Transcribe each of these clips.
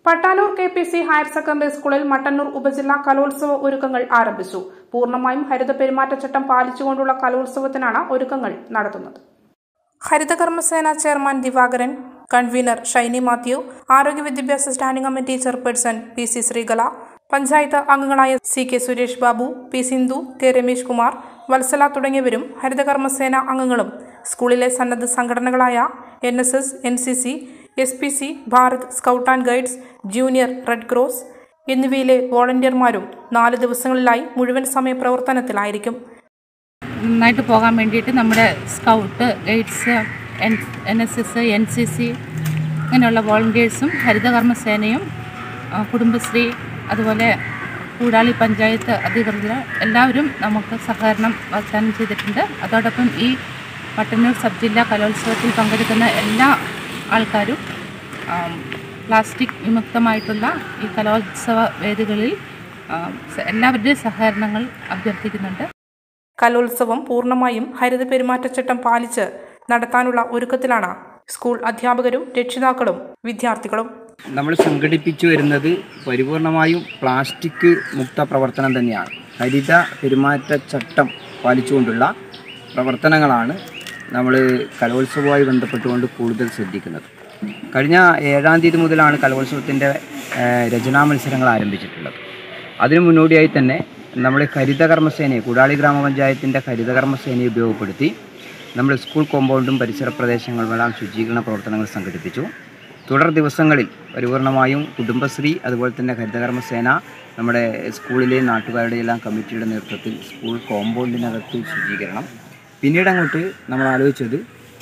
Pattanur K P C higher secondary സ്കൂളിൽ മട്ടന്നൂർ ഉപജില്ലാ കലോത്സവ ഒരുക്കങ്ങൾ ആരംഭിച്ചു പൂർണ്ണമായും ഹരിത പെരുമാറ്റച്ചട്ടം പാലിച്ചുകൊണ്ടുള്ള കലോത്സവത്തിനാണ് ഒരുക്കങ്ങൾ നടത്തുന്നത് ഹരിതകർമ്മസേന ചെയർമാൻ ദിവാകരൻ കൺവീനർ ഷൈനി മാത്യു ആരോഗ്യ വിദ്യാഭ്യാസ standing committee chairperson P C Sreekala panchayat അംഗങ്ങളായ C K Suresh Babu P Sindhu K Ramesh Kumar Valsala തുടങ്ങിയവരും ഹരിതകർമ്മസേന അംഗങ്ങളും സ്കൂളിലെ സന്നദ്ധ സംഘടനകളായ N S S N C C S P C Bharat scout and guides junior red cross എന്നിവയിലെ വോളണ്ടിയർമാരും നാല് ദിവസങ്ങളിലായി മുഴുവൻ സമയ പ്രവർത്തനത്തിലായിരിക്കും നന്നായിട്ട് പോകാൻ വേണ്ടിയിട്ട് നമ്മുടെ scout guides N N S S N C C അങ്ങനെയുള്ള വോളണ്ടിയേഴ്സും ഹരിതകർമ്മസേനയും ആ, കുടുംബശ്രീ അതുപോലെ കൂടാളി പഞ്ചായത്ത് അധികൃതർ എല്ലാവരും നമുക്ക് സഹകരണം വാഗ്ദാനം ചെയ്തിട്ടുണ്ട് അതോടൊപ്പം ഈ മട്ടന്നൂർ സബ് ജില്ലാ കലോത്സവത്തിൽ പങ്കെടുക്കുന്ന എല്ലാ ആൾക്കാരും ആം, പ്ലാസ്റ്റിക് വിമുക്തമായിട്ടുള്ള ഈ കലോത്സവ വേദികളിൽ ആ, സ- എല്ലാവരുടെയും സഹകരണങ്ങൾ അഭ്യർത്ഥിക്കുന്നുണ്ട് കലോത്സവം പൂർണ്ണമായും ഹരിത പെരുമാറ്റച്ചട്ടം പാലിച്ച് നടത്താനുള്ള ഒരുക്കത്തിലാണ് സ്കൂൾ അധ്യാപകരും രക്ഷിതാക്കളും വിദ്യാർത്ഥികളും നമ്മൾ സംഘടിപ്പിച്ചു വരുന്നത് പരിപൂർണമായും പ്ലാസ്റ്റിക് മുക്ത പ്രവർത്തനം തന്നെയാണ് ഹരിത പെരുമാറ്റച്ചട്ടം പാലിച്ചുകൊണ്ടുള്ള പ്രവർത്തനങ്ങളാണ് നമ്മൾ കലോത്സവവുമായി ബന്ധപ്പെട്ടുകൊണ്ട് കൂടുതൽ ശ്രദ്ധിക്കുന്നത് കഴിഞ്ഞ ഏഴാം തീയതി മുതലാണ് കലോത്സവത്തിൻ്റെ രചനാ മത്സരങ്ങൾ ആരംഭിച്ചിട്ടുള്ളത് അതിനു മുന്നോടിയായി തന്നെ നമ്മൾ ഹരിതകർമ്മസേനയെ കൂടാളി ഗ്രാമപഞ്ചായത്തിൻ്റെ ഹരിതകർമ്മസേനയെ ഉപയോഗപ്പെടുത്തി നമ്മൾ സ്കൂൾ കോമ്പൗണ്ടും പരിസര പ്രദേശങ്ങളുമെല്ലാം ശുചീകരണ പ്രവർത്തനങ്ങൾ സംഘടിപ്പിച്ചു തുടർ ദിവസങ്ങളിൽ പരിപൂർണമായും കുടുംബശ്രീ അതുപോലെ തന്നെ ഹരിതകർമ്മസേന നമ്മുടെ സ്കൂളിലെ നാട്ടുകാരുടെ എല്ലാം കമ്മിറ്റിയുടെ നേതൃത്വത്തിൽ സ്കൂൾ കോമ്പൗണ്ടിനകത്ത് ശുചീകരണം പിന്നീട് അങ്ങോട്ട് നമ്മൾ ആലോചിച്ചത്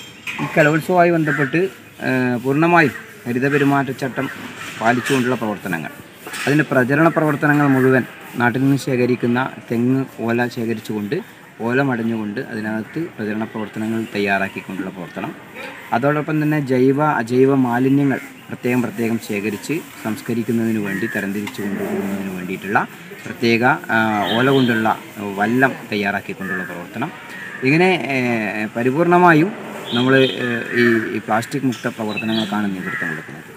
ഈ കലോത്സവവുമായി ബന്ധപ്പെട്ട് ആ, പൂർണ്ണമായും ഹരിത പെരുമാറ്റച്ചട്ടം പാലിച്ചുകൊണ്ടുള്ള പ്രവർത്തനങ്ങൾ അതിൻ്റെ പ്രചരണ പ്രവർത്തനങ്ങൾ മുഴുവൻ നാട്ടിൽ നിന്ന് ശേഖരിക്കുന്ന തെങ്ങ് ഓല ശേഖരിച്ചുകൊണ്ട് ഓല മടഞ്ഞുകൊണ്ട് അതിനകത്ത് പ്രചരണ പ്രവർത്തനങ്ങൾ തയ്യാറാക്കിക്കൊണ്ടുള്ള പ്രവർത്തനം അതോടൊപ്പം തന്നെ ജൈവ അജൈവ മാലിന്യങ്ങൾ പ്രത്യേകം പ്രത്യേകം ശേഖരിച്ച് സംസ്കരിക്കുന്നതിന് വേണ്ടി തരംതിരിച്ചു കൊണ്ടുപോകുന്നതിന് വേണ്ടിയിട്ടുള്ള പ്രത്യേക ആ, ഓല കൊണ്ടുള്ള വല്ലം തയ്യാറാക്കിക്കൊണ്ടുള്ള പ്രവർത്തനം ഇങ്ങനെ ഏഹ്, പരിപൂർണമായും നമ്മൾ ഈ ഈ പ്ലാസ്റ്റിക് മുക്ത പ്രവർത്തനങ്ങൾക്കാണ് നേതൃത്വം കൊടുക്കുന്നത്